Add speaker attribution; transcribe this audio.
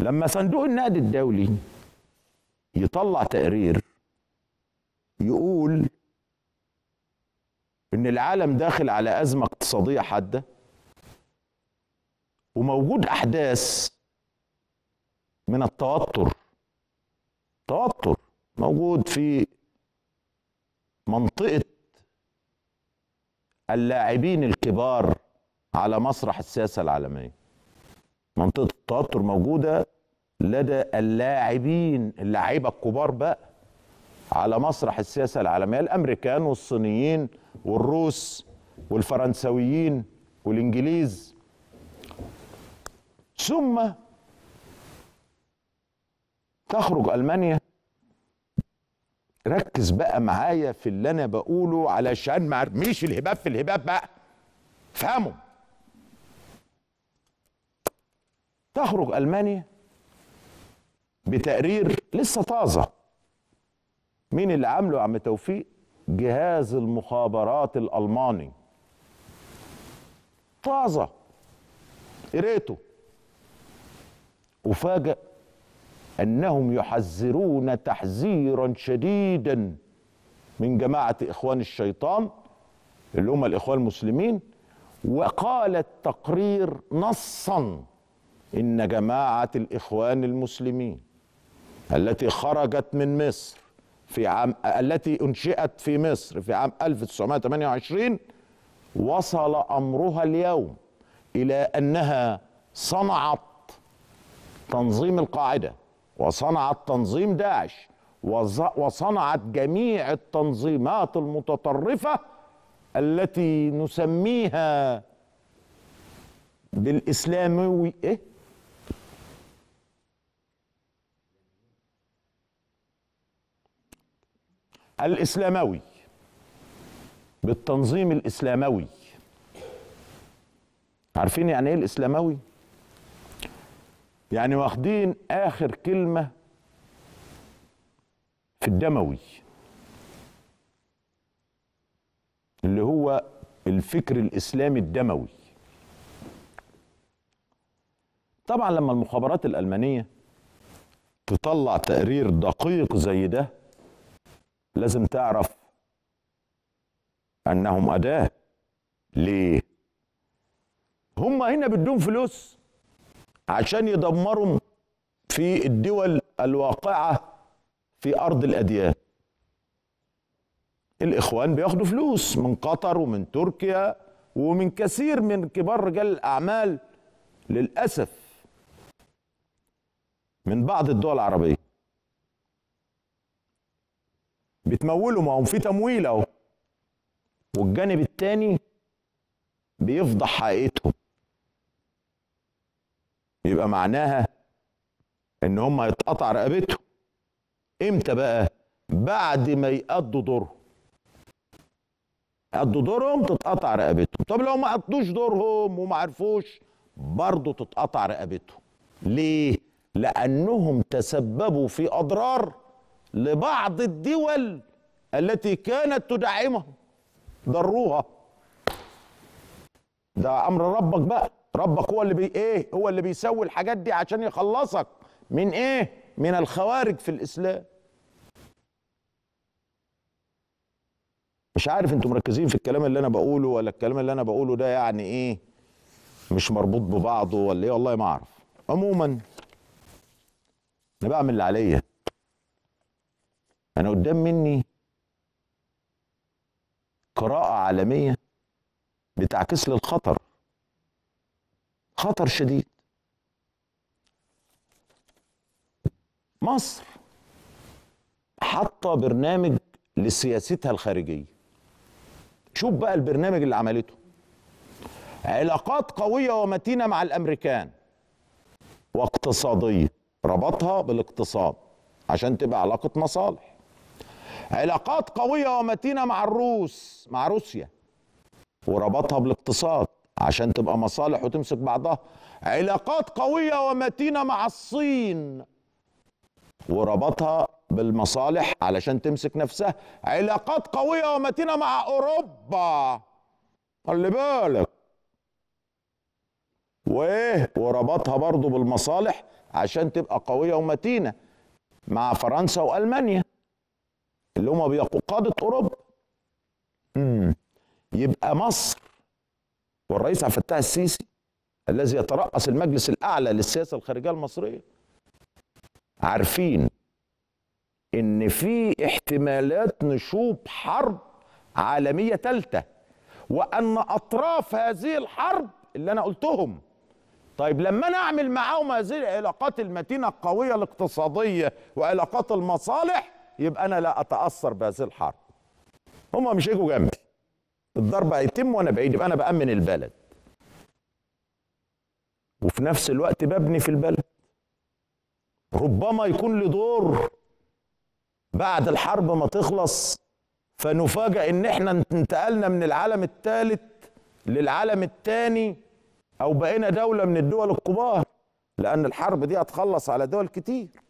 Speaker 1: لما صندوق النقد الدولي يطلع تقرير يقول ان العالم داخل على ازمه اقتصاديه حاده وموجود احداث من التوتر توتر موجود في منطقه اللاعبين الكبار على مسرح السياسه العالميه منطقه التوتر موجوده لدى اللاعبين اللاعيبه الكبار بقى على مسرح السياسه العالميه الامريكان والصينيين والروس والفرنسويين والانجليز ثم تخرج المانيا ركز بقى معايا في اللي انا بقوله علشان ما ارميش الهباب في الهباب بقى فهموا تخرج المانيا بتقرير لسه طازه مين اللي عامله يا عم توفيق جهاز المخابرات الالماني طازه قريته وفاجأ انهم يحذرون تحذيرا شديدا من جماعه اخوان الشيطان اللي هم الاخوان المسلمين وقال التقرير نصا ان جماعه الاخوان المسلمين التي خرجت من مصر في عام التي انشئت في مصر في عام 1928 وصل امرها اليوم الى انها صنعت تنظيم القاعده وصنعت تنظيم داعش وصنعت جميع التنظيمات المتطرفه التي نسميها بالاسلامي ايه الاسلاموي بالتنظيم الاسلاموي عارفين يعني ايه الاسلاموي يعني واخدين اخر كلمه في الدموي اللي هو الفكر الاسلامي الدموي طبعا لما المخابرات الالمانيه تطلع تقرير دقيق زي ده لازم تعرف انهم اداه ليه هم هنا بدون فلوس عشان يدمروا في الدول الواقعه في ارض الاديان الاخوان بياخدوا فلوس من قطر ومن تركيا ومن كثير من كبار رجال الاعمال للاسف من بعض الدول العربيه بتمولوا ما هم في تمويل اهو والجانب الثاني بيفضح حقيقتهم يبقى معناها ان هم هيتقطع رقبتهم امتى بقى بعد ما يقضوا دورهم قضوا دورهم تتقطع رقبتهم طب لو ما قضوش دورهم وما عرفوش برضه تتقطع رقبتهم ليه لانهم تسببوا في اضرار لبعض الدول التي كانت تدعمهم ضروها ده امر ربك بقى ربك هو اللي بي ايه هو اللي بيسوي الحاجات دي عشان يخلصك من ايه من الخوارج في الاسلام مش عارف انتم مركزين في الكلام اللي انا بقوله ولا الكلام اللي انا بقوله ده يعني ايه مش مربوط ببعضه ولا ايه والله ما اعرف عموما انا بعمل اللي عليا انا قدام مني قراءة عالمية بتعكس لي الخطر خطر شديد مصر حاطة برنامج لسياستها الخارجية شوف بقى البرنامج اللي عملته علاقات قوية ومتينة مع الأمريكان واقتصادية ربطها بالاقتصاد عشان تبقى علاقة مصالح علاقات قوية ومتينة مع الروس مع روسيا وربطها بالاقتصاد عشان تبقى مصالح وتمسك بعضها علاقات قوية ومتينة مع الصين وربطها بالمصالح علشان تمسك نفسها علاقات قوية ومتينة مع أوروبا خلي بالك وايه وربطها برضه بالمصالح عشان تبقى قويه ومتينه مع فرنسا والمانيا اللي هم بيقوا قاده اوروبا امم يبقى مصر والرئيس عبد الفتاح السيسي الذي يترأس المجلس الاعلى للسياسه الخارجيه المصريه عارفين ان في احتمالات نشوب حرب عالميه ثالثه وان اطراف هذه الحرب اللي انا قلتهم طيب لما انا اعمل معاهم هذه العلاقات المتينه القويه الاقتصاديه وعلاقات المصالح يبقى انا لا اتاثر بهذه الحرب هم مش هيجوا جنبي الضرب هيتم وانا بعيد يبقى انا بامن البلد وفي نفس الوقت ببني في البلد ربما يكون لي دور بعد الحرب ما تخلص فنفاجأ ان احنا انتقلنا من العالم الثالث للعالم الثاني او بقينا دولة من الدول الكبار لان الحرب دي هتخلص على دول كتير